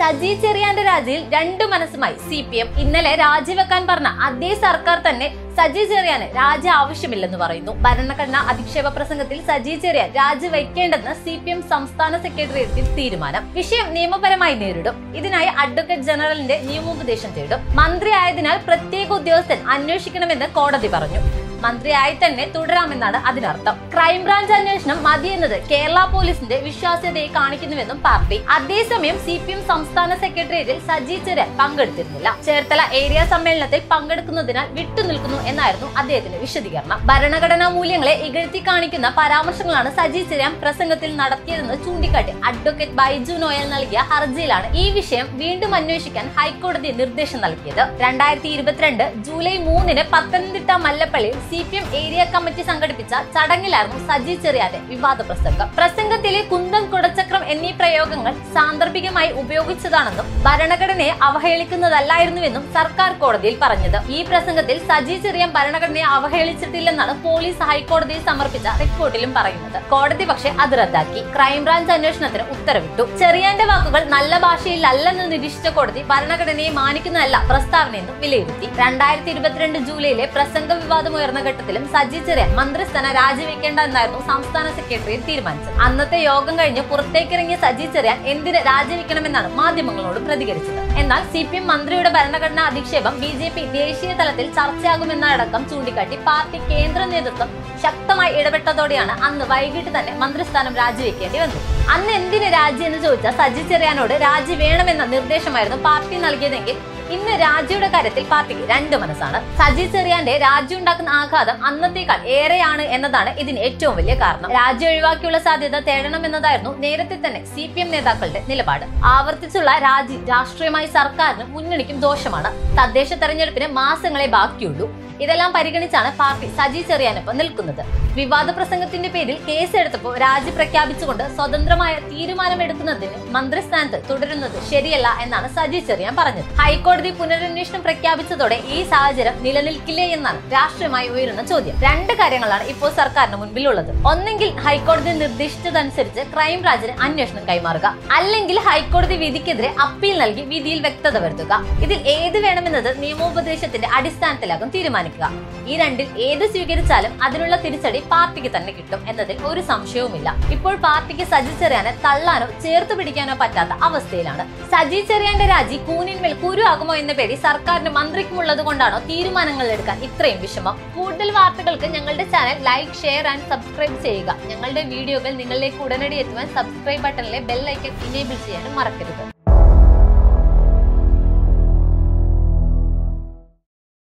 സജി ചെറിയാന്റെ രാജിയിൽ രണ്ടു മനസ്സുമായി C P M ഇന്നലെ രാജിവെക്കാൻ പറഞ്ഞ അതേ സർക്കാർ തന്നെ സജി ചെറിയാന് രാജി ആവശ്യമില്ലെന്ന് പറയുന്നു ഭരണഘടനാ അധിക്ഷേപ പ്രസംഗത്തിൽ സജി ചെറിയാൻ രാജിവെക്കേണ്ടെന്ന് സി പി എം സംസ്ഥാന സെക്രട്ടേറിയറ്റിൽ തീരുമാനം വിഷയം നിയമപരമായി നേരിടും ഇതിനായി അഡ്വക്കേറ്റ് ജനറലിന്റെ നിയമോപദേശം തേടും മന്ത്രിയായതിനാൽ പ്രത്യേക ഉദ്യോഗസ്ഥൻ അന്വേഷിക്കണമെന്ന് കോടതി പറഞ്ഞു മന്ത്രിയായി തന്നെ തുടരാമെന്നാണ് അതിനർത്ഥം ക്രൈംബ്രാഞ്ച് അന്വേഷണം മതിയെന്നത് കേരള പോലീസിന്റെ വിശ്വാസ്യതയെ കാണിക്കുന്നുവെന്നും പാർട്ടി അതേസമയം സി പി എം സംസ്ഥാന സെക്രട്ടേറിയറ്റിൽ സജി ചെറിയാൻ പങ്കെടുത്തിരുന്നില്ല ചേർത്തല ഏരിയ സമ്മേളനത്തിൽ പങ്കെടുക്കുന്നതിനാൽ വിട്ടുനിൽക്കുന്നു എന്നായിരുന്നു അദ്ദേഹത്തിന്റെ വിശദീകരണം ഭരണഘടനാ മൂല്യങ്ങളെ ഇകഴ്ത്തി കാണിക്കുന്ന പരാമർശങ്ങളാണ് സജി ചെറിയാൻ പ്രസംഗത്തിൽ നടത്തിയതെന്ന് ചൂണ്ടിക്കാട്ടി അഡ്വക്കേറ്റ് ബൈജു നോയൽ നൽകിയ ഹർജിയിലാണ് ഈ വിഷയം വീണ്ടും അന്വേഷിക്കാൻ ഹൈക്കോടതി നിർദ്ദേശം നൽകിയത് രണ്ടായിരത്തി ഇരുപത്തിരണ്ട് ജൂലൈ മൂന്നിന് പത്തനംതിട്ട മല്ലപ്പള്ളിയിൽ C P M area committee സംഘടിപ്പിച്ച ചടങ്ങിലായിരുന്നു സജി ചെറിയാന്റെ വിവാദ പ്രസംഗം പ്രസംഗത്തിലെ കുന്തം കുടച്ചക്രം എന്നീ പ്രയോഗങ്ങൾ സാന്ദർഭികമായി ഉപയോഗിച്ചതാണെന്നും ഭരണഘടനയെ അവഹേളിക്കുന്നതല്ലായിരുന്നുവെന്നും സർക്കാർ കോടതിയിൽ പറഞ്ഞത് ഈ പ്രസംഗത്തിൽ സജി ചെറിയാൻ ഭരണഘടനയെ അവഹേളിച്ചിട്ടില്ലെന്നാണ് പോലീസ് ഹൈക്കോടതിയിൽ സമർപ്പിച്ച റിപ്പോർട്ടിലും പറയുന്നത് കോടതി പക്ഷേ അത് റദ്ദാക്കി ക്രൈംബ്രാഞ്ച് അന്വേഷണത്തിന് ഉത്തരവിട്ടു ചെറിയാന്റെ വാക്കുകൾ നല്ല ഭാഷയിലല്ലെന്ന് നിരീക്ഷിച്ച കോടതി ഭരണഘടനയെ മാനിക്കുന്നതല്ല പ്രസ്താവനയെന്നും വിലയിരുത്തി രണ്ടായിരത്തി ഇരുപത്തിരണ്ട് ജൂലൈയിലെ പ്രസംഗ വിവാദം ഉയർന്ന ഘട്ടത്തിലും സജി ചെറിയാൻ മന്ത്രിസ്ഥാനം രാജിവെക്കേണ്ട എന്നായിരുന്നു സംസ്ഥാന സെക്രട്ടറി തീരുമാനിച്ചത് അന്നത്തെ യോഗം കഴിഞ്ഞ് പുറത്തേക്കിറങ്ങിയ സജി ചെറിയാൻ എന്തിന് രാജിവെക്കണമെന്നാണ് മാധ്യമങ്ങളോട് പ്രതികരിച്ചത് എന്നാൽ സി പി എം മന്ത്രിയുടെ ഭരണഘടനാ അധിക്ഷേപം ബി ജെ പി ദേശീയ തലത്തിൽ ചർച്ചയാകുമെന്നടക്കം ചൂണ്ടിക്കാട്ടി പാർട്ടി കേന്ദ്ര നേതൃത്വം ശക്തമായി ഇടപെട്ടതോടെയാണ് അന്ന് വൈകിട്ട് തന്നെ മന്ത്രിസ്ഥാനം രാജിവെക്കേണ്ടി വന്നത് അന്ന് എന്തിന് രാജി എന്ന് ചോദിച്ച സജി ചെറിയാനോട് രാജി വേണമെന്ന നിർദ്ദേശമായിരുന്നു പാർട്ടി നൽകിയതെങ്കിൽ ഇന്ന് രാജിയുടെ കാര്യത്തിൽ പാർട്ടിക്ക് രണ്ട് മനസ്സാണ് സജി ചെറിയാന്റെ രാജി ഉണ്ടാക്കുന്ന ആഘാതം അന്നത്തേക്കാൾ ഏറെയാണ് എന്നതാണ് ഇതിന് ഏറ്റവും വലിയ കാരണം രാജി ഒഴിവാക്കിയുള്ള സാധ്യത തേടണമെന്നതായിരുന്നു നേരത്തെ തന്നെ സി പി എം നേതാക്കളുടെ നിലപാട് ആവർത്തിച്ചുള്ള രാജി രാഷ്ട്രീയമായി സർക്കാരിനും മുന്നണിക്കും ദോഷമാണ് തദ്ദേശ തെരഞ്ഞെടുപ്പിന് മാസങ്ങളെ ബാക്കിയുള്ളൂ ഇതെല്ലാം പരിഗണിച്ചാണ് പാർട്ടി സജി ചെറിയാനൊപ്പം നിൽക്കുന്നത് വിവാദ പ്രസംഗത്തിന്റെ പേരിൽ കേസെടുത്തപ്പോൾ രാജി പ്രഖ്യാപിച്ചുകൊണ്ട് സ്വതന്ത്രമായ തീരുമാനമെടുക്കുന്നതിന് മന്ത്രിസ്ഥാനത്ത് തുടരുന്നത് ശരിയല്ല എന്നാണ് സജി ചെറിയാൻ പറഞ്ഞത് ഹൈക്കോടതി പുനരന്വേഷണം പ്രഖ്യാപിച്ചതോടെ ഈ സാഹചര്യം നിലനിൽക്കില്ലേ എന്നാണ് രാഷ്ട്രീയമായി ഉയരുന്ന ചോദ്യം രണ്ട് കാര്യങ്ങളാണ് ഇപ്പോൾ സർക്കാരിന് മുൻപിലുള്ളത് ഒന്നെങ്കിൽ ഹൈക്കോടതി നിർദ്ദേശിച്ചതനുസരിച്ച് ക്രൈംബ്രാഞ്ചിന് അന്വേഷണം കൈമാറുക അല്ലെങ്കിൽ ഹൈക്കോടതി വിധിക്കെതിരെ അപ്പീൽ നൽകി വിധിയിൽ വ്യക്തത വരുത്തുക ഇതിൽ ഏത് വേണമെന്നത് നിയമോപദേശത്തിന്റെ അടിസ്ഥാനത്തിലാകും തീരുമാനിക്കുക ഈ രണ്ടിൽ ഏത് സ്വീകരിച്ചാലും അതിനുള്ള തിരിച്ചടി പാർട്ടിക്ക് തന്നെ കിട്ടും എന്നതിൽ ഒരു സംശയവുമില്ല ഇപ്പോൾ പാർട്ടിക്ക് സജി ചെറിയാനെ തള്ളാനോ ചേർത്ത് പിടിക്കാനോ പറ്റാത്ത അവസ്ഥയിലാണ് സജി ചെറിയാന്റെ രാജി കൂനിന്മേൽ കുരു ആകുമോ എന്ന പേടി സർക്കാരിന് മന്ത്രിക്കുമുള്ളത് കൊണ്ടാണോ തീരുമാനങ്ങൾ എടുക്കാൻ ഇത്രയും വിഷമം കൂടുതൽ വാർത്തകൾക്ക് ഞങ്ങളുടെ channel like share and subscribe ചെയ്യുക ഞങ്ങളുടെ വീഡിയോകൾ നിങ്ങളിലേക്ക് ഉടനടി എത്തുവാൻ സബ്സ്ക്രൈബ് ബട്ടണിലെ ബെൽ ഐക്കൺ ഇനേബിൾ ചെയ്യാനും മറക്കരുത്